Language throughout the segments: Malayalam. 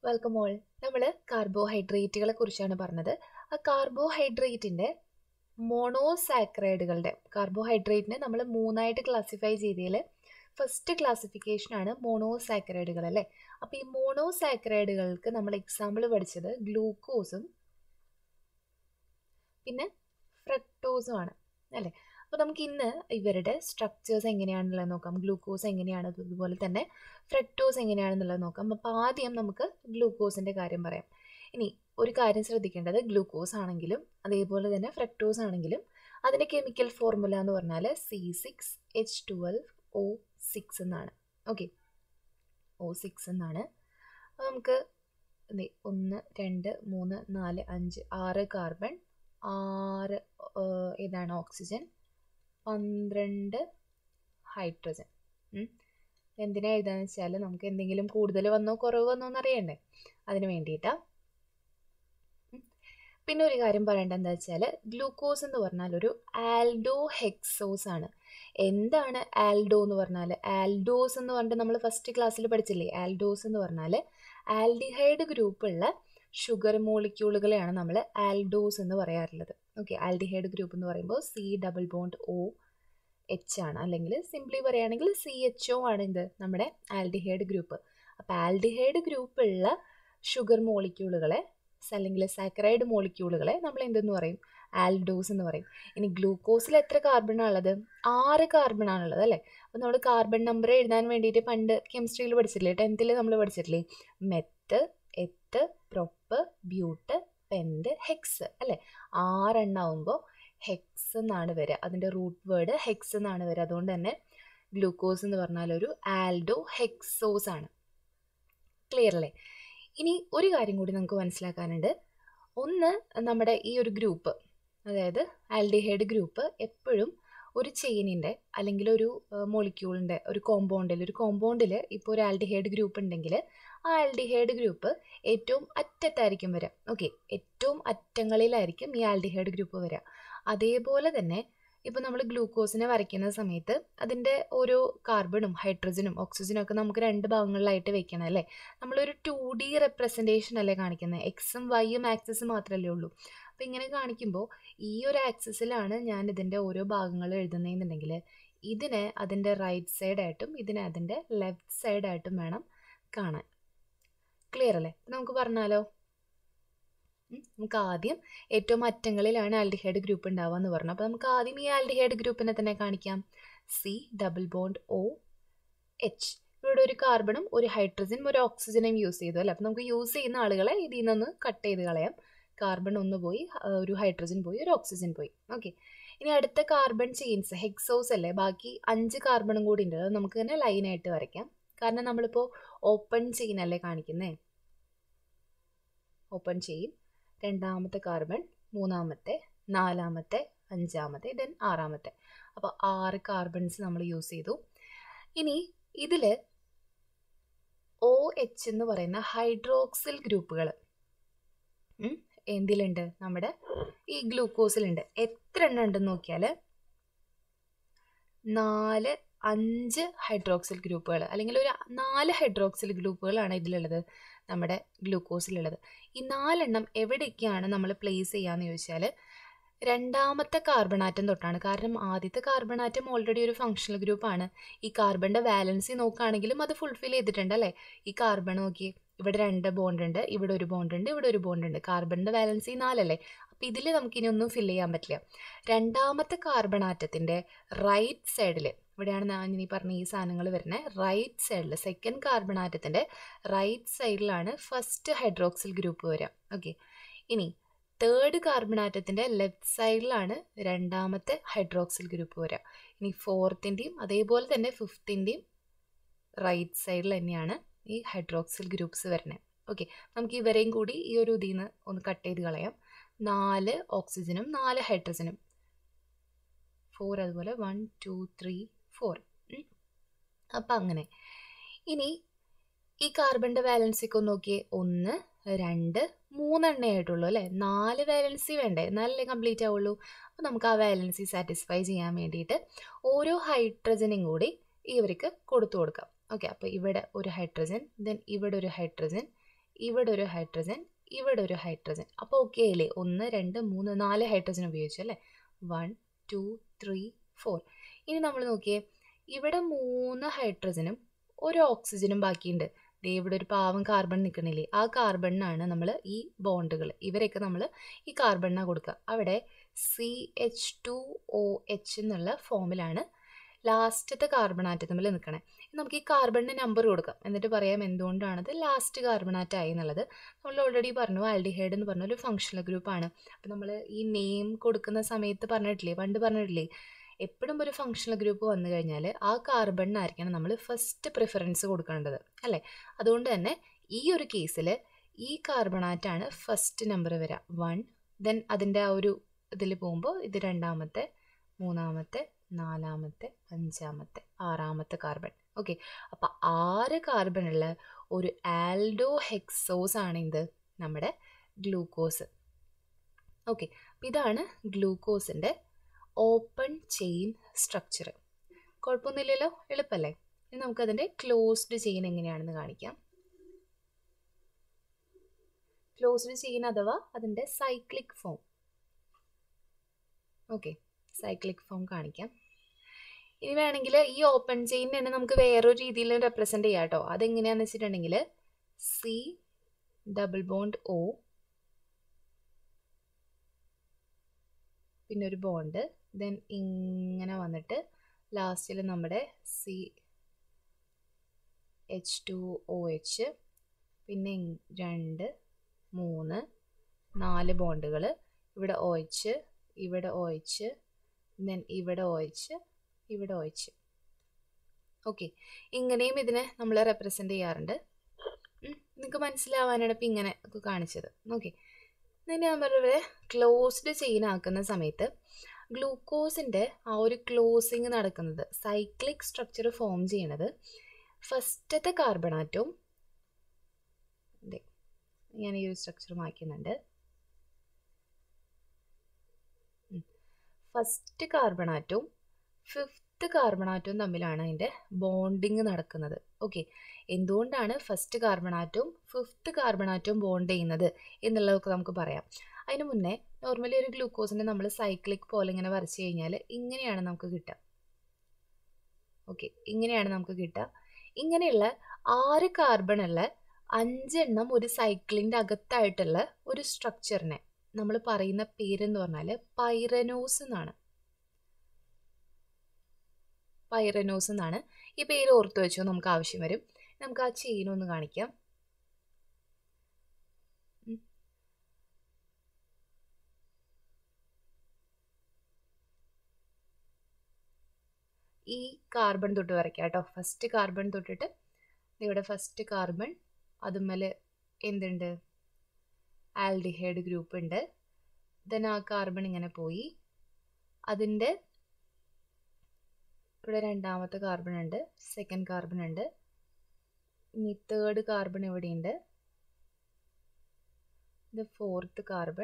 വെൽക്കം ഓൾ നമ്മൾ കാർബോഹൈഡ്രേറ്റുകളെ കുറിച്ചാണ് പറഞ്ഞത് ആ കാർബോഹൈഡ്രേറ്റിൻ്റെ മോണോസാക്രൈഡുകളുടെ കാർബോഹൈഡ്രേറ്റിനെ നമ്മൾ മൂന്നായിട്ട് ക്ലാസിഫൈ ചെയ്തതിൽ ഫസ്റ്റ് ക്ലാസിഫിക്കേഷനാണ് മോണോസാക്രൈഡുകൾ അല്ലേ അപ്പോൾ ഈ മോണോസാക്രൈഡുകൾക്ക് നമ്മൾ എക്സാമ്പിൾ പഠിച്ചത് ഗ്ലൂക്കോസും പിന്നെ ഫ്രക്ടോസും ആണ് അല്ലേ അപ്പോൾ നമുക്ക് ഇന്ന് ഇവരുടെ സ്ട്രക്ചേഴ്സ് എങ്ങനെയാണെന്നുള്ളത് നോക്കാം ഗ്ലൂക്കോസ് എങ്ങനെയാണ് അതുപോലെ തന്നെ ഫ്രക്ടോസ് എങ്ങനെയാണെന്നുള്ളത് നോക്കാം അപ്പോൾ ആദ്യം നമുക്ക് ഗ്ലൂക്കോസിൻ്റെ കാര്യം പറയാം ഇനി ഒരു കാര്യം ശ്രദ്ധിക്കേണ്ടത് ഗ്ലൂക്കോസ് ആണെങ്കിലും അതേപോലെ തന്നെ ഫ്രക്ടോസ് ആണെങ്കിലും അതിൻ്റെ കെമിക്കൽ ഫോർമുല എന്ന് പറഞ്ഞാൽ C six H twelve O six എന്നാണ് ഓക്കെ ഒ സിക്സ് എന്നാണ് അപ്പോൾ നമുക്ക് ദേ ഒന്ന് രണ്ട് മൂന്ന് നാല് അഞ്ച് ആറ് കാർബൺ ആറ് ഏതാണ് ഓക്സിജൻ പന്ത്രണ്ട് ഹൈഡ്രജൻ എന്തിനാ എഴുതാന്ന് വെച്ചാൽ നമുക്ക് എന്തെങ്കിലും കൂടുതൽ വന്നോ കുറവ് വന്നോ എന്ന് അറിയണ്ടേ അതിന് വേണ്ടിയിട്ടാ പിന്നെ ഒരു കാര്യം പറയേണ്ടത് എന്താ വെച്ചാൽ ഗ്ലൂക്കോസ് എന്ന് പറഞ്ഞാൽ ഒരു ആൽഡോ ഹെക്സോസ് ആണ് എന്താണ് ആൽഡോ എന്ന് പറഞ്ഞാൽ ആൽഡോസ് എന്ന് പറഞ്ഞിട്ട് നമ്മൾ ഫസ്റ്റ് ക്ലാസ്സിൽ പഠിച്ചില്ലേ ആൽഡോസ് എന്ന് പറഞ്ഞാൽ ആൽഡിഹൈഡ് ഗ്രൂപ്പുള്ള ഷുഗർ മോളിക്യൂളുകളെയാണ് നമ്മൾ ആൽഡോസ് എന്ന് പറയാറുള്ളത് ഓക്കെ ആൽഡിഹൈഡ് ഗ്രൂപ്പ് എന്ന് പറയുമ്പോൾ C double bond O H ആണ് അല്ലെങ്കിൽ സിംപ്ലി പറയുകയാണെങ്കിൽ സി എച്ച് ഒ ആണ് ഇത് നമ്മുടെ ആൽഡിഹൈഡ് ഗ്രൂപ്പ് അപ്പോൾ ആൽഡിഹൈഡ് ഗ്രൂപ്പുള്ള ഷുഗർ മോളിക്യൂളുകളെ അല്ലെങ്കിൽ സാക്കറൈഡ് മോളിക്യൂളുകളെ നമ്മൾ എന്തെന്ന് പറയും ആൽഡോസ് എന്ന് പറയും ഇനി ഗ്ലൂക്കോസിൽ എത്ര കാർബണാണുള്ളത് ആറ് കാർബണാണുള്ളത് അല്ലേ അപ്പോൾ നമ്മൾ കാർബൺ നമ്പർ എഴുതാൻ വേണ്ടിയിട്ട് പണ്ട് കെമിസ്ട്രിയിൽ പഠിച്ചിട്ടില്ലേ ടെൻത്തിൽ നമ്മൾ പഠിച്ചിട്ടില്ലേ meth eth prop but pent hex അല്ലേ ആറെണ്ണാവുമ്പോൾ ഹെക്സ് എന്നാണ് വരിക അതിൻ്റെ റൂട്ട് വേർഡ് ഹെക്സ് എന്നാണ് വരിക അതുകൊണ്ട് തന്നെ ഗ്ലൂക്കോസ് എന്ന് പറഞ്ഞാൽ ഒരു ആൽഡോ ഹെക്സോസ് ആണ് ക്ലിയർ അല്ലേ ഇനി ഒരു കാര്യം കൂടി നമുക്ക് മനസ്സിലാക്കാനുണ്ട് ഒന്ന് നമ്മുടെ ഈ ഒരു ഗ്രൂപ്പ് അതായത് ആൽഡിഹൈഡ് ഗ്രൂപ്പ് എപ്പോഴും ഒരു ചെയിനിൻ്റെ അല്ലെങ്കിൽ ഒരു മോളിക്യൂളിൻ്റെ ഒരു കോമ്പൗണ്ടിൽ ഒരു കോമ്പൗണ്ടിൽ ഇപ്പോൾ ഒരു ആൽഡിഹൈഡ് ഗ്രൂപ്പ് ഉണ്ടെങ്കിൽ ആ ആൽഡിഹൈഡ് ഗ്രൂപ്പ് ഏറ്റവും അറ്റത്തായിരിക്കും വരിക ഓക്കെ ഏറ്റവും അറ്റങ്ങളിലായിരിക്കും ഈ ആൽഡിഹൈഡ് ഗ്രൂപ്പ് വരിക അതേപോലെ തന്നെ ഇപ്പോൾ നമ്മൾ ഗ്ലൂക്കോസിനെ വരയ്ക്കുന്ന സമയത്ത് അതിൻ്റെ ഓരോ കാർബണും ഹൈഡ്രജനും ഓക്സിജനും ഒക്കെ നമുക്ക് രണ്ട് ഭാഗങ്ങളിലായിട്ട് വെക്കണം അല്ലേ നമ്മളൊരു ടു ഡി റെപ്രസെൻറ്റേഷൻ അല്ലേ കാണിക്കുന്നത് എക്സും വൈയും ആക്സസും മാത്രമല്ലേ ഉള്ളൂ അപ്പോൾ ഇങ്ങനെ കാണിക്കുമ്പോൾ ഈ ഒരു ആക്സസിലാണ് ഞാൻ ഇതിൻ്റെ ഓരോ ഭാഗങ്ങൾ എഴുതുന്നതെന്നുണ്ടെങ്കിൽ ഇതിനെ അതിൻ്റെ റൈറ്റ് സൈഡായിട്ടും ഇതിനെ അതിൻ്റെ ലെഫ്റ്റ് സൈഡായിട്ടും വേണം കാണാൻ ക്ലിയർ അല്ലേ നമുക്ക് പറഞ്ഞാലോ നമുക്ക് ആദ്യം ഏറ്റവും അറ്റങ്ങളിലാണ് ആൽഡിഹൈഡ് ഗ്രൂപ്പ് ഉണ്ടാവുക എന്ന് പറഞ്ഞു അപ്പോൾ നമുക്ക് ആദ്യം ഈ ആൽഡിഹൈഡ് ഗ്രൂപ്പിനെ തന്നെ കാണിക്കാം C double bond O H ഇവിടെ ഒരു കാർബണും ഒരു ഹൈഡ്രജനും ഒരു ഓക്സിജനും യൂസ് ചെയ്തു അല്ലേ അപ്പോൾ നമുക്ക് യൂസ് ചെയ്യുന്ന ആളുകളെ ഇതിൽ നിന്നൊന്ന് കട്ട് ചെയ്ത് കളയാം കാർബൺ ഒന്ന് പോയി ഒരു ഹൈഡ്രജൻ പോയി ഒരു ഓക്സിജൻ പോയി ഓക്കെ ഇനി അടുത്ത കാർബൺ ചെയിൻസ് ഹെക്സോസ് അല്ലേ ബാക്കി അഞ്ച് കാർബണും കൂടി ഉണ്ട് അത് നമുക്ക് തന്നെ ലൈനായിട്ട് വരയ്ക്കാം കാരണം നമ്മളിപ്പോൾ ഓപ്പൺ ചെയിൻ അല്ലേ കാണിക്കുന്നേ ഓപ്പൺ ചെയിൻ രണ്ടാമത്തെ കാർബൺ മൂന്നാമത്തെ നാലാമത്തെ അഞ്ചാമത്തെ ദെൻ ആറാമത്തെ അപ്പോൾ ആറ് കാർബൺസ് നമ്മൾ യൂസ് ചെയ്തു ഇനി ഇതിൽ ഒ എച്ച് എന്ന് പറയുന്ന ഹൈഡ്രോക്സിൽ ഗ്രൂപ്പുകൾ എന്തിലുണ്ട് നമ്മുടെ ഈ ഗ്ലൂക്കോസിലുണ്ട് എത്ര എണ്ണം ഉണ്ടെന്ന് നോക്കിയാൽ നാല് അഞ്ച് ഹൈഡ്രോക്സിൽ ഗ്രൂപ്പുകൾ അല്ലെങ്കിൽ ഒരു നാല് ഹൈഡ്രോക്സിൽ ഗ്രൂപ്പുകളാണ് ഇതിലുള്ളത് നമ്മുടെ ഗ്ലൂക്കോസിലുള്ളത് ഈ നാലെണ്ണം എവിടേക്കാണ് നമ്മൾ പ്ലേസ് ചെയ്യാന്ന് ചോദിച്ചാൽ രണ്ടാമത്തെ കാർബണാറ്റം തൊട്ടാണ് കാരണം ആദ്യത്തെ കാർബണാറ്റം ഓൾറെഡി ഒരു ഫങ്ഷണൽ ഗ്രൂപ്പാണ് ഈ കാർബണിൻ്റെ വാലൻസി നോക്കുകയാണെങ്കിലും അത് ഫുൾഫിൽ ചെയ്തിട്ടുണ്ട് അല്ലേ ഈ കാർബൺ നോക്കി ഇവിടെ രണ്ട് ബോണ്ട് ഉണ്ട് ഇവിടെ ഒരു ബോണ്ട് ഉണ്ട് ഇവിടെ ഒരു ബോണ്ട് ഉണ്ട് കാർബണിൻ്റെ വാലൻസി നാലല്ലേ അപ്പോൾ ഇതിൽ നമുക്കിനി ഒന്നും ഫില്ല് ചെയ്യാൻ പറ്റില്ല രണ്ടാമത്തെ കാർബണാറ്റത്തിൻ്റെ റൈറ്റ് സൈഡിൽ ഇവിടെയാണ് ഞാൻ ഈ പറഞ്ഞ ഈ സാധനങ്ങൾ വരുന്നത് റൈറ്റ് സൈഡിൽ സെക്കൻഡ് കാർബണാറ്റത്തിൻ്റെ റൈറ്റ് സൈഡിലാണ് ഫസ്റ്റ് ഹൈഡ്രോക്സിൽ ഗ്രൂപ്പ് വരിക ഓക്കെ ഇനി തേർഡ് കാർബണാറ്റത്തിൻ്റെ ലെഫ്റ്റ് സൈഡിലാണ് രണ്ടാമത്തെ ഹൈഡ്രോക്സിൽ ഗ്രൂപ്പ് വരിക ഇനി ഫോർത്തിൻ്റെയും അതേപോലെ തന്നെ ഫിഫ്ത്തിൻ്റെയും റൈറ്റ് സൈഡിൽ തന്നെയാണ് ഈ ഹൈഡ്രോക്സിൽ ഗ്രൂപ്പ്സ് വരുന്നത് ഓക്കെ നമുക്ക് ഇവരെയും കൂടി ഈ ഒരു ഇതിൽ നിന്ന് ഒന്ന് കട്ട് ചെയ്ത് കളയാം നാല് ഓക്സിജനും നാല് ഹൈഡ്രജനും ഫോർ അതുപോലെ വൺ ടു ത്രീ ഫോർ അപ്പം അങ്ങനെ ഇനി ഈ കാർബണിൻ്റെ വാലൻസിക്ക് ഒന്ന് നോക്കിയേ ഒന്ന് രണ്ട് മൂന്നെണ്ണേ ആയിട്ടുള്ളൂ അല്ലേ നാല് വാലൻസി വേണ്ടേ എന്നാലല്ലേ കംപ്ലീറ്റ് ആവുള്ളൂ അപ്പോൾ നമുക്ക് ആ വാലൻസി സാറ്റിസ്ഫൈ ചെയ്യാൻ വേണ്ടിയിട്ട് ഓരോ ഹൈഡ്രജനും കൂടി ഇവർക്ക് കൊടുത്തു കൊടുക്കാം ഓക്കെ അപ്പോൾ ഇവിടെ ഒരു ഹൈഡ്രജൻ ദെൻ ഇവിടെ ഒരു ഹൈഡ്രജൻ ഇവിടെ ഒരു ഹൈഡ്രജൻ ഇവിടെ ഒരു ഹൈഡ്രജൻ അപ്പോൾ ഓക്കെ അല്ലേ ഒന്ന് രണ്ട് മൂന്ന് നാല് ഹൈഡ്രജൻ ഉപയോഗിച്ചു അല്ലേ വൺ ടു ത്രീ ഫോർ ഇനി നമ്മൾ നോക്കിയേ ഇവിടെ മൂന്ന് ഹൈഡ്രജനും ഒരു ഓക്സിജനും ബാക്കിയുണ്ട് ദേ ഇവിടെ ഒരു പാവം കാർബൺ നിൽക്കണില്ലേ ആ കാർബണിനാണ് നമ്മൾ ഈ ബോണ്ടുകൾ ഇവരെയൊക്കെ നമ്മൾ ഈ കാർബണിനാണ് കൊടുക്കുക അവിടെ C H two O H എന്നുള്ള ഫോമിലാണ് ലാസ്റ്റത്തെ കാർബൺ ആറ്റം തമ്മിൽ നിൽക്കണേ നമുക്ക് ഈ കാർബണിന് നമ്പർ കൊടുക്കാം എന്നിട്ട് പറയാം എന്തുകൊണ്ടാണത് ലാസ്റ്റ് കാർബൺ ആറ്റം ആയി എന്നുള്ളത് നമ്മൾ ഓൾറെഡി പറഞ്ഞു ആൽഡിഹൈഡ് എന്ന് പറഞ്ഞ ഒരു ഫങ്ഷണൽ ഗ്രൂപ്പാണ് അപ്പോൾ നമ്മൾ ഈ നെയിം കൊടുക്കുന്ന സമയത്ത് പറഞ്ഞിട്ടില്ലേ പണ്ട് പറഞ്ഞിട്ടില്ലേ എപ്പോഴും ഒരു ഫങ്ഷണൽ ഗ്രൂപ്പ് വന്നു കഴിഞ്ഞാൽ ആ കാർബണിനായിരിക്കണം നമ്മൾ ഫസ്റ്റ് പ്രിഫറൻസ് കൊടുക്കേണ്ടത് അല്ലേ അതുകൊണ്ട് തന്നെ ഈ ഒരു കേസിൽ ഈ കാർബണാറ്റാണ് ഫസ്റ്റ് നമ്പർ വരിക വൺ ദെൻ അതിൻ്റെ ആ ഒരു ഇതിൽ പോകുമ്പോൾ ഇത് രണ്ടാമത്തെ മൂന്നാമത്തെ നാലാമത്തെ അഞ്ചാമത്തെ ആറാമത്തെ കാർബൺ ഓക്കെ അപ്പോൾ ആറ് കാർബണുള്ള ഒരു ആൽഡോ ഹെക്സോസ് ആണ് ഇത് നമ്മുടെ ഗ്ലൂക്കോസ് ഓക്കെ അപ്പം ഇതാണ് ഗ്ലൂക്കോസിൻ്റെ ഓപ്പൺ ചെയിൻ സ്ട്രക്ചർ കുഴപ്പമൊന്നുമില്ലല്ലോ എളുപ്പമല്ലേ ഇനി നമുക്കതിൻ്റെ ക്ലോസ്ഡ് ചെയിൻ എങ്ങനെയാണെന്ന് കാണിക്കാം ക്ലോസ്ഡ് ചെയിൻ അഥവാ അതിൻ്റെ cyclic form okay cyclic form കാണിക്കാം ഇനി വേണമെങ്കിൽ ഈ ഓപ്പൺ ചെയിൻ തന്നെ നമുക്ക് വേറൊരു രീതിയിൽ റെപ്രസെൻ്റ് ചെയ്യാം കേട്ടോ അതെങ്ങനെയാണെന്ന് വെച്ചിട്ടുണ്ടെങ്കിൽ സി ഡബിൾ ബോണ്ട് ഒ പിന്നെ ഒരു ബോണ്ട് ദെൻ ഇങ്ങനെ വന്നിട്ട് ലാസ്റ്റിൽ നമ്മുടെ C H two O H പിന്നെ രണ്ട് മൂന്ന് നാല് ബോണ്ടുകൾ ഇവിടെ ഒ എച്ച് ഇവിടെ ഒ എച്ച് ദെൻ ഇവിടെ ഒ എച്ച് ഇവിടെ ഒ എച്ച് ഓക്കെ ഇങ്ങനെയും ഇതിനെ നമ്മൾ റെപ്രസെൻ്റ് ചെയ്യാറുണ്ട് നിങ്ങൾക്ക് മനസ്സിലാവാനാണ് ഇപ്പം ഇങ്ങനെ ഒക്കെ കാണിച്ചത് ഓക്കെ ഇതിനെ നമ്മളിവിടെ ക്ലോസ്ഡ് ചെയിൻ ആക്കുന്ന സമയത്ത് ഗ്ലൂക്കോസിൻ്റെ ആ ഒരു ക്ലോസിങ് നടക്കുന്നത് സൈക്ലിക് സ്ട്രക്ചർ ഫോം ചെയ്യണത് ഫസ്റ്റത്തെ കാർബണാറ്റവും അതെ ഞാൻ ഈ ഒരു സ്ട്രക്ചർ മാറ്റുന്നുണ്ട് ഫസ്റ്റ് കാർബണാറ്റവും ഫിഫ്ത്ത് കാർബണാറ്റവും തമ്മിലാണ് അതിൻ്റെ ബോണ്ടിങ് നടക്കുന്നത് ഓക്കെ എന്തുകൊണ്ടാണ് ഫസ്റ്റ് കാർബണാറ്റവും ഫിഫ്ത്ത് കാർബണാറ്റവും ബോണ്ട് ചെയ്യുന്നത് എന്നുള്ളതൊക്കെ നമുക്ക് പറയാം അതിന് മുന്നേ നോർമലി ഒരു ഗ്ലൂക്കോസിനെ നമ്മൾ സൈക്ലിക് പോലെ ഇങ്ങനെ വരച്ച് കഴിഞ്ഞാൽ ഇങ്ങനെയാണ് നമുക്ക് കിട്ടുക ഓക്കെ ഇങ്ങനെയാണ് നമുക്ക് കിട്ടുക ഇങ്ങനെയുള്ള ആറ് കാർബണുള്ള അഞ്ചെണ്ണം ഒരു സൈക്കിളിൻ്റെ അകത്തായിട്ടുള്ള ഒരു സ്ട്രക്ചറിനെ നമ്മൾ പറയുന്ന പേരെന്ന് പറഞ്ഞാൽ പൈറനോസ് എന്നാണ് പൈറനോസ് എന്നാണ് ഈ പേര് ഓർത്തു വെച്ചോ നമുക്ക് ആവശ്യം വരും നമുക്ക് ആ ചെയിൻ ഒന്ന് കാണിക്കാം ഈ കാർബൺ തൊട്ട് വരയ്ക്കാം കേട്ടോ ഫസ്റ്റ് കാർബൺ തൊട്ടിട്ട് ഇവിടെ ഫസ്റ്റ് കാർബൺ അതുമ്മൽ എന്തുണ്ട് ആൽഡിഹൈഡ് ഗ്രൂപ്പ് ഉണ്ട് ദെൻ ആ കാർബൺ ഇങ്ങനെ പോയി അതിൻ്റെ ഇവിടെ രണ്ടാമത്തെ കാർബൺ ഉണ്ട് സെക്കൻഡ് കാർബൺ ഉണ്ട് ഇനി തേർഡ് കാർബൺ ഇവിടെയുണ്ട് ഇത് ഫോർത്ത് കാർബൺ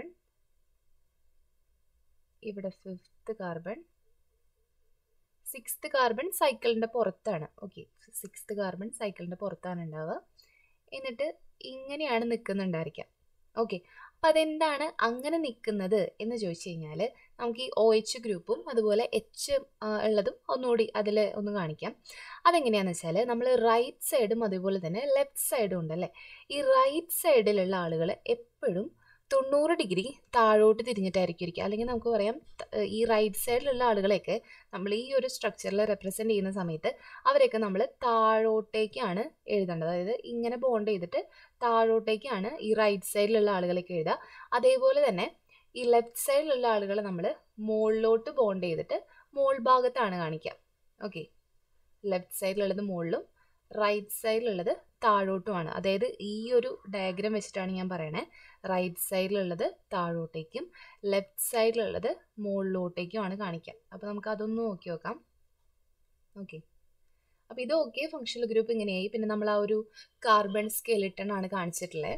ഇവിടെ ഫിഫ്ത്ത് കാർബൺ സിക്സ്ത് കാർബൺ സൈക്കിളിൻ്റെ പുറത്താണ് ഓക്കെ സിക്സ്ത് കാർബൺ സൈക്കിളിൻ്റെ പുറത്താണ് ഉണ്ടാവുക എന്നിട്ട് ഇങ്ങനെയാണ് നിൽക്കുന്നുണ്ടായിരിക്കാം ഓക്കെ അപ്പം അതെന്താണ് അങ്ങനെ നിൽക്കുന്നത് എന്ന് ചോദിച്ചു കഴിഞ്ഞാൽ നമുക്ക് ഈ ഒ എച്ച് ഗ്രൂപ്പും അതുപോലെ എച്ച് ഉള്ളതും ഒന്നുകൂടി അതിൽ ഒന്ന് കാണിക്കാം അതെങ്ങനെയാണെന്ന് വെച്ചാൽ നമ്മൾ റൈറ്റ് സൈഡും അതുപോലെ തന്നെ ലെഫ്റ്റ് സൈഡും ഉണ്ടല്ലേ ഈ റൈറ്റ് സൈഡിലുള്ള ആളുകൾ എപ്പോഴും തൊണ്ണൂറ് ഡിഗ്രി താഴോട്ട് തിരിഞ്ഞിട്ടായിരിക്കും ഇരിക്കുക അല്ലെങ്കിൽ നമുക്ക് പറയാം ഈ റൈറ്റ് സൈഡിലുള്ള ആളുകളെയൊക്കെ നമ്മൾ ഈ ഒരു സ്ട്രക്ചറിൽ റെപ്രസെൻ്റ് ചെയ്യുന്ന സമയത്ത് അവരെയൊക്കെ നമ്മൾ താഴോട്ടേക്കാണ് എഴുതേണ്ടത് അതായത് ഇങ്ങനെ ബോണ്ട് ചെയ്തിട്ട് താഴോട്ടേക്കാണ് ഈ റൈറ്റ് സൈഡിലുള്ള ആളുകളൊക്കെ എഴുതുക അതേപോലെ തന്നെ ഈ ലെഫ്റ്റ് സൈഡിലുള്ള ആളുകളെ നമ്മൾ മുകളിലോട്ട് ബോണ്ട് ചെയ്തിട്ട് മോൾ ഭാഗത്താണ് കാണിക്കുക ഓക്കെ ലെഫ്റ്റ് സൈഡിലുള്ളത് മുകളിലും റൈറ്റ് സൈഡിലുള്ളത് താഴോട്ടുമാണ് അതായത് ഈ ഒരു ഡയഗ്രാം വെച്ചിട്ടാണ് ഞാൻ പറയണേ റൈറ്റ് സൈഡിലുള്ളത് താഴോട്ടേക്കും ലെഫ്റ്റ് സൈഡിലുള്ളത് മുകളിലോട്ടേക്കുമാണ് കാണിക്കുക അപ്പോൾ നമുക്ക് അതൊന്ന് നോക്കി നോക്കാം ഓക്കെ അപ്പോൾ ഇത് ഓക്കെ ഫങ്ഷണൽ ഗ്രൂപ്പ് ഇങ്ങനെയായി പിന്നെ നമ്മൾ ആ ഒരു കാർബൺ സ്കെലിട്ടൺ ആണ് കാണിച്ചിട്ടുള്ളത്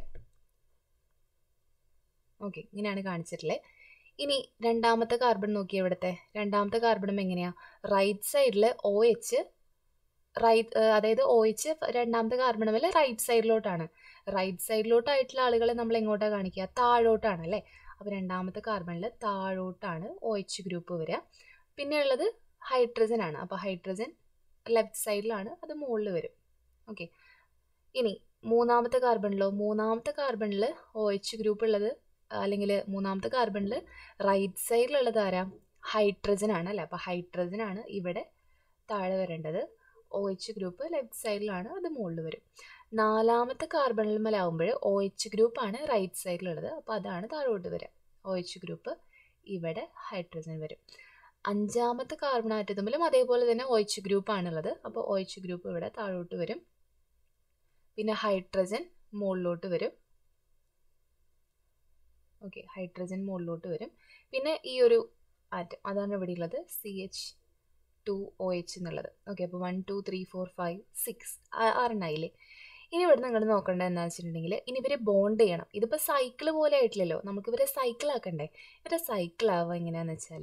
ഓക്കെ ഇങ്ങനെയാണ് കാണിച്ചിട്ടുള്ളത് ഇനി രണ്ടാമത്തെ കാർബൺ നോക്കി ഇവിടുത്തെ രണ്ടാമത്തെ കാർബണും എങ്ങനെയാ റൈറ്റ് സൈഡിൽ ഒ എച്ച് റൈറ്റ് അതായത് ഒ എച്ച് രണ്ടാമത്തെ കാർബൺ മേലെ റൈറ്റ് സൈഡിലോട്ടാണ് റൈറ്റ് സൈഡിലോട്ടായിട്ടുള്ള ആളുകളെ നമ്മൾ എങ്ങോട്ടാണ് കാണിക്കുക താഴോട്ടാണ് അല്ലേ അപ്പോൾ രണ്ടാമത്തെ കാർബണിൽ താഴോട്ടാണ് ഒ എച്ച് ഗ്രൂപ്പ് വരിക പിന്നെ ഉള്ളത് ഹൈഡ്രജൻ ആണ് അപ്പോൾ ഹൈഡ്രജൻ ലെഫ്റ്റ് സൈഡിലാണ് അത് മുകളിൽ വരും ഓക്കെ ഇനി മൂന്നാമത്തെ കാർബണിലോ മൂന്നാമത്തെ കാർബണിൽ ഒ എച്ച് ഗ്രൂപ്പ് ഉള്ളത് അല്ലെങ്കിൽ മൂന്നാമത്തെ കാർബണിൽ റൈറ്റ് സൈഡിലുള്ളത് ആരാ ഹൈഡ്രജൻ ആണ് അല്ലേ അപ്പോൾ ഹൈഡ്രജൻ ആണ് ഇവിടെ താഴെ വരേണ്ടത് ഒ എച്ച് ഗ്രൂപ്പ് ലെഫ്റ്റ് സൈഡിലാണ് അത് മുകളിൽ വരും നാലാമത്തെ കാർബണിൽ മേലാവുമ്പോൾ ഒ എച്ച് ഗ്രൂപ്പാണ് റൈറ്റ് സൈഡിലുള്ളത് അപ്പോൾ അതാണ് താഴോട്ട് വരിക ഒ എച്ച് ഗ്രൂപ്പ് ഇവിടെ ഹൈഡ്രജൻ വരും അഞ്ചാമത്തെ കാർബൺ ആറ്റത്തുമ്പിലും അതേപോലെ തന്നെ ഒ എച്ച് ഗ്രൂപ്പാണുള്ളത് അപ്പോൾ ഒ എച്ച് ഗ്രൂപ്പ് ഇവിടെ താഴോട്ട് വരും പിന്നെ ഹൈഡ്രജൻ മുകളിലോട്ട് വരും ഓക്കെ ഹൈഡ്രജൻ മുകളിലോട്ട് വരും പിന്നെ ഈ ഒരു ആറ്റം അതാണ് ഇവിടെ ഉള്ളത് C H two O H എന്നുള്ളത് ഓക്കെ അപ്പോൾ one two three four five six ആറെണ്ണായില്ലേ ഇനി ഇവിടെ നിങ്ങൾ നോക്കേണ്ടത് എന്താണെന്ന് വെച്ചിട്ടുണ്ടെങ്കിൽ ഇനി ഇവരെ ബോണ്ട് ചെയ്യണം ഇതിപ്പോൾ സൈക്കിൾ പോലെ ആയിട്ടില്ലല്ലോ നമുക്ക് ഇവരെ സൈക്കിൾ ആക്കണ്ടേ ഇവരെ സൈക്കിൾ ആവുക എങ്ങനെയാണെന്ന് വെച്ചാൽ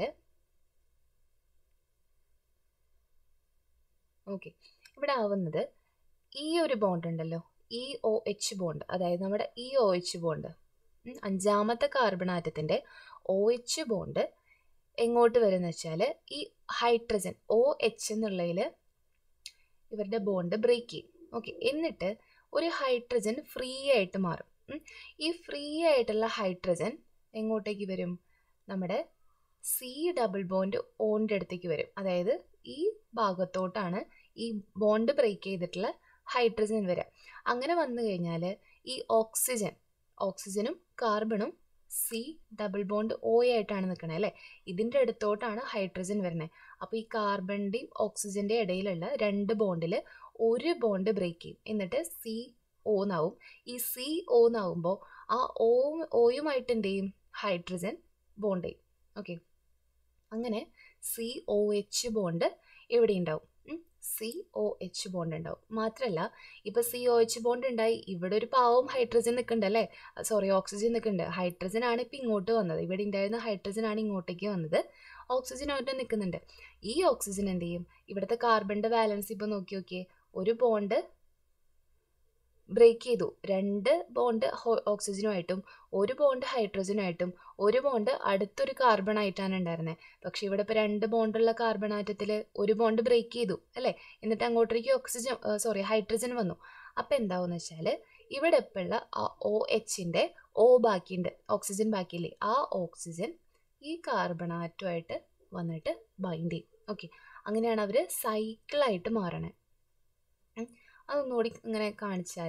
ഓക്കെ ഇവിടെ ആവുന്നത് ഈ ഒരു ബോണ്ട് ഉണ്ടല്ലോ ഇ ഒ എച്ച് ബോണ്ട് അതായത് നമ്മുടെ ഇ ഒ എച്ച് ബോണ്ട് അഞ്ചാമത്തെ കാർബൺ ആറ്റത്തിൻ്റെ ഒ എച്ച് ബോണ്ട് എങ്ങോട്ട് വരുമെന്ന് വെച്ചാൽ ഈ ഹൈഡ്രജൻ ഒ എച്ച് എന്നുള്ളതിൽ ഇവരുടെ ബോണ്ട് ബ്രേക്ക് ചെയ്യും ഓക്കെ എന്നിട്ട് ഒരു ഹൈഡ്രജൻ ഫ്രീ ആയിട്ട് മാറും ഈ ഫ്രീ ആയിട്ടുള്ള ഹൈഡ്രജൻ എങ്ങോട്ടേക്ക് വരും നമ്മുടെ സി ഡബിൾ ബോണ്ട് ഓണിൻ്റെ അടുത്തേക്ക് വരും അതായത് ഈ ഭാഗത്തോട്ടാണ് ഈ ബോണ്ട് ബ്രേക്ക് ചെയ്തിട്ടുള്ള ഹൈഡ്രജൻ വരിക അങ്ങനെ വന്നു കഴിഞ്ഞാൽ ഈ ഓക്സിജൻ ഓക്സിജനും കാർബണും സി ഡബിൾ ബോണ്ട് ഒ ആയിട്ടാണ് നിൽക്കണത് അല്ലേ ഇതിൻ്റെ അടുത്തോട്ടാണ് ഹൈഡ്രജൻ വരുന്നത് അപ്പോൾ ഈ കാർബണിൻ്റെയും ഓക്സിജൻ്റെ ഇടയിലുള്ള രണ്ട് ബോണ്ടിൽ ഒരു ബോണ്ട് ബ്രേക്ക് ചെയ്യും എന്നിട്ട് സി ഓന്നാവും ഈ സി ഓന്നാവുമ്പോൾ ആ ഓ ഓയുമായിട്ട് എന്ത് ചെയ്യും ഹൈഡ്രജൻ ബോണ്ട് ചെയ്യും ഓക്കെ അങ്ങനെ സി ഒ എച്ച് ബോണ്ട് ഇവിടെ ഉണ്ടാവും സി ഒ എച്ച് ബോണ്ട് ഉണ്ടാവും മാത്രമല്ല ഇപ്പോൾ സി ഒ എച്ച് ബോണ്ട് ഉണ്ടായി ഇവിടെ ഒരു പാവം ഹൈഡ്രജൻ നിൽക്കുന്നുണ്ട് അല്ലേ സോറി ഓക്സിജൻ നിൽക്കുന്നുണ്ട് ഹൈഡ്രജൻ ആണ് ഇപ്പോൾ ഇങ്ങോട്ട് വന്നത് ഇവിടെ ഉണ്ടായിരുന്ന ഹൈഡ്രജൻ ആണ് ഇങ്ങോട്ടേക്ക് വന്നത് ഓക്സിജൻ അവിടെ നിൽക്കുന്നുണ്ട് ഈ ഓക്സിജൻ എന്ത് ചെയ്യും ഇവിടുത്തെ കാർബണിൻ്റെ ബാലൻസ് ഇപ്പോൾ നോക്കി നോക്കിയേ ഒരു ബോണ്ട് ബ്രേക്ക് ചെയ്തു രണ്ട് ബോണ്ട് ഓക്സിജനുമായിട്ടും ഒരു ബോണ്ട് ഹൈഡ്രജനുമായിട്ടും ഒരു ബോണ്ട് അടുത്തൊരു കാർബൺ ആയിട്ടാണ് ഉണ്ടായിരുന്നത് പക്ഷെ ഇവിടെ ഇപ്പോൾ രണ്ട് ബോണ്ടുള്ള കാർബൺ ആറ്റത്തിൽ ഒരു ബോണ്ട് ബ്രേക്ക് ചെയ്തു അല്ലേ എന്നിട്ട് അങ്ങോട്ടേക്ക് ഓക്സിജൻ സോറി ഹൈഡ്രജൻ വന്നു അപ്പോൾ എന്താവുമെന്ന് വെച്ചാൽ ഇവിടെ ഇപ്പോൾ ഉള്ള ആ ഒ എച്ചിൻ്റെ ഒ ബാക്കിയുണ്ട് ഓക്സിജൻ ബാക്കിയില്ലേ ആ ഓക്സിജൻ ഈ കാർബൺ ആറ്റമായിട്ട് വന്നിട്ട് ബൈൻഡ് ചെയ്യും ഓക്കെ അങ്ങനെയാണ് അവർ സൈക്കിളായിട്ട് മാറണേ അതൊന്നുകൂടി ഇങ്ങനെ കാണിച്ചാൽ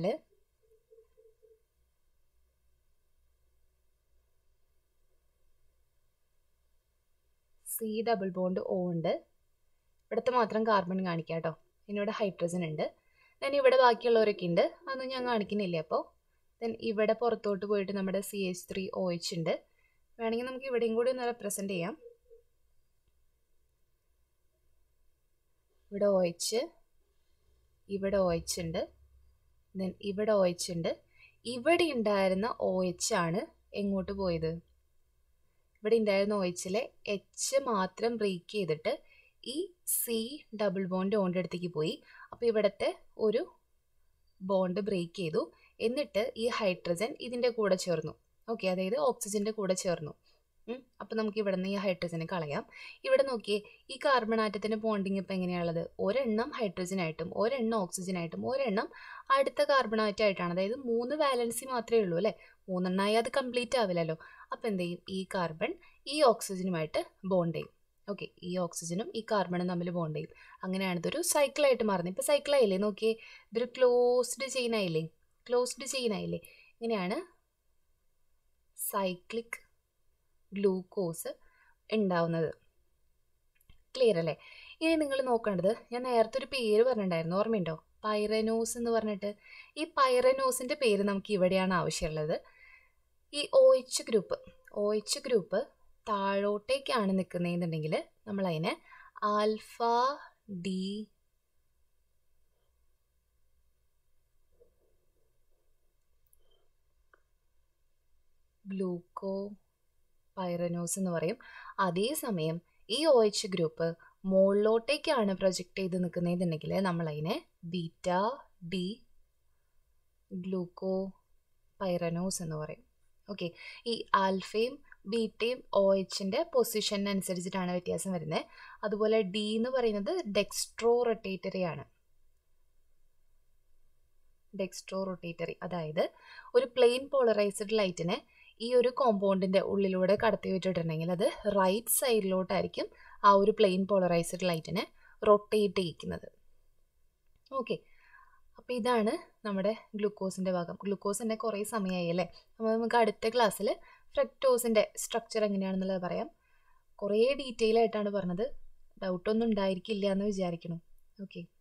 സി ഡബിൾ ബോണ്ട് ഓ ഉണ്ട് ഇവിടുത്തെ മാത്രം കാർബൺ കാണിക്കാം കേട്ടോ പിന്നെ ഇവിടെ ഹൈഡ്രജൻ ഉണ്ട് ദെൻ ഇവിടെ ബാക്കിയുള്ളവരൊക്കെ ഉണ്ട് അതൊന്നും ഞാൻ കാണിക്കുന്നില്ല അപ്പോൾ ദെൻ ഇവിടെ പുറത്തോട്ട് പോയിട്ട് നമ്മുടെ C H three O H ഉണ്ട് വേണമെങ്കിൽ നമുക്ക് ഇവിടെയും കൂടി ഒന്ന് റെപ്രസെൻ്റ് ചെയ്യാം ഇവിടെ ഒ എച്ച് ഇവിടെ ഒ എച്ച് ഉണ്ട് ദെൻ ഇവിടെ ഒ എച്ച് ഉണ്ട് ഇവിടെ ഉണ്ടായിരുന്ന ഒ എച്ച് ആണ് എങ്ങോട്ട് പോയത് ഇവിടെ ഉണ്ടായിരുന്ന ഒ എച്ചിലെ എച്ച് മാത്രം ബ്രേക്ക് ചെയ്തിട്ട് ഈ സി ഡബിൾ ബോണ്ട് ഓൻ്റെ അടുത്തേക്ക് പോയി അപ്പോൾ ഇവിടുത്തെ ഒരു ബോണ്ട് ബ്രേക്ക് ചെയ്തു എന്നിട്ട് ഈ ഹൈഡ്രജൻ ഇതിൻ്റെ കൂടെ ചേർന്നു ഓക്കെ അതായത് ഓക്സിജൻ്റെ കൂടെ ചേർന്നു അപ്പോൾ നമുക്ക് ഇവിടെ നിന്ന് ഈ ഹൈഡ്രജനെ കളയാം ഇവിടെ നോക്കിയേ ഈ കാർബൺ ആറ്റത്തിൻ്റെ ബോണ്ടിങ് ഇപ്പോൾ എങ്ങനെയാണുള്ളത് ഒരെണ്ണം ഹൈഡ്രജനായിട്ടും ഒരെണ്ണം ഓക്സിജനായിട്ടും ഒരെണ്ണം അടുത്ത കാർബൺ ആയിട്ടാണ് അതായത് മൂന്ന് വാലൻസി മാത്രമേ ഉള്ളൂ അല്ലേ മൂന്നെണ്ണമായി അത് കംപ്ലീറ്റ് ആവില്ലല്ലോ അപ്പോൾ എന്ത് ചെയ്യും ഈ കാർബൺ ഈ ഓക്സിജനുമായിട്ട് ബോണ്ട് ചെയ്യും ഓക്കെ ഈ ഓക്സിജനും ഈ കാർബണും തമ്മിൽ ബോണ്ട് ചെയ്യും അങ്ങനെയാണ് ഇതൊരു സൈക്കിളായിട്ട് മാറുന്നത് ഇപ്പോൾ സൈക്കിളായില്ലേ നോക്കിയേ ഇതൊരു ക്ലോസ്ഡ് ചെയിൻ ആയില്ലേ ക്ലോസ്ഡ് ചെയിൻ ആയില്ലേ ഇങ്ങനെയാണ് സൈക്ലിക് ഗ്ലൂക്കോസ് ഉണ്ടാവുന്നത് ക്ലിയർ അല്ലേ ഇനി നിങ്ങൾ നോക്കേണ്ടത് ഞാൻ നേരത്തെ ഒരു പേര് പറഞ്ഞിട്ടുണ്ടായിരുന്നു ഓർമ്മയുണ്ടോ പൈറനോസ് എന്ന് പറഞ്ഞിട്ട് ഈ പൈറനോസിൻ്റെ പേര് നമുക്ക് ഇവിടെയാണ് ആവശ്യമുള്ളത് ഈ O H group O H group താഴോട്ടേക്കാണ് നിൽക്കുന്നതെന്നുണ്ടെങ്കിൽ നമ്മളതിനെ ആൽഫ ഡി ഗ്ലൂക്കോ പൈറനോസ് എന്ന് പറയും അതേസമയം ഈ ഒ എച്ച് ഗ്രൂപ്പ് മുകളിലോട്ടേക്കാണ് പ്രൊജക്റ്റ് ചെയ്ത് നിൽക്കുന്നതെന്നുണ്ടെങ്കിൽ നമ്മളതിനെ ബീറ്റ ഡി ഗ്ലൂക്കോ പൈറനോസ് എന്ന് പറയും ഓക്കെ ഈ ആൽഫയും ബീറ്റയും ഒ എച്ചിൻ്റെ പൊസിഷനനുസരിച്ചിട്ടാണ് വ്യത്യാസം വരുന്നത് അതുപോലെ ഡി എന്ന് പറയുന്നത് ഡെക്സ്ട്രോ റൊട്ടേറ്ററി ആണ് ഡെക്സ്ട്രോ റൊട്ടേറ്ററി അതായത് ഒരു പ്ലെയിൻ പോളറൈസ്ഡ് ലൈറ്റിനെ ഈ ഒരു കോമ്പൗണ്ടിൻ്റെ ഉള്ളിലൂടെ കടത്തി വിട്ടിട്ടുണ്ടെങ്കിൽ അത് റൈറ്റ് സൈഡിലോട്ടായിരിക്കും ആ ഒരു പ്ലെയിൻ പോളറൈസ്ഡ് ലൈറ്റിനെ റൊട്ടേറ്റ് ചെയ്യിക്കുന്നത് ഓക്കെ അപ്പോൾ ഇതാണ് നമ്മുടെ ഗ്ലൂക്കോസിൻ്റെ ഭാഗം ഗ്ലൂക്കോസ് തന്നെ കുറേ സമയമായി അല്ലേ അപ്പോൾ നമുക്ക് അടുത്ത ക്ലാസ്സിൽ ഫ്രക്ടോസിൻ്റെ സ്ട്രക്ചർ എങ്ങനെയാണെന്നുള്ളത് പറയാം കുറേ ഡീറ്റെയിൽ ആയിട്ടാണ് പറഞ്ഞത് ഡൗട്ടൊന്നും ഉണ്ടായിരിക്കില്ല എന്ന് വിചാരിക്കണം ഓക്കെ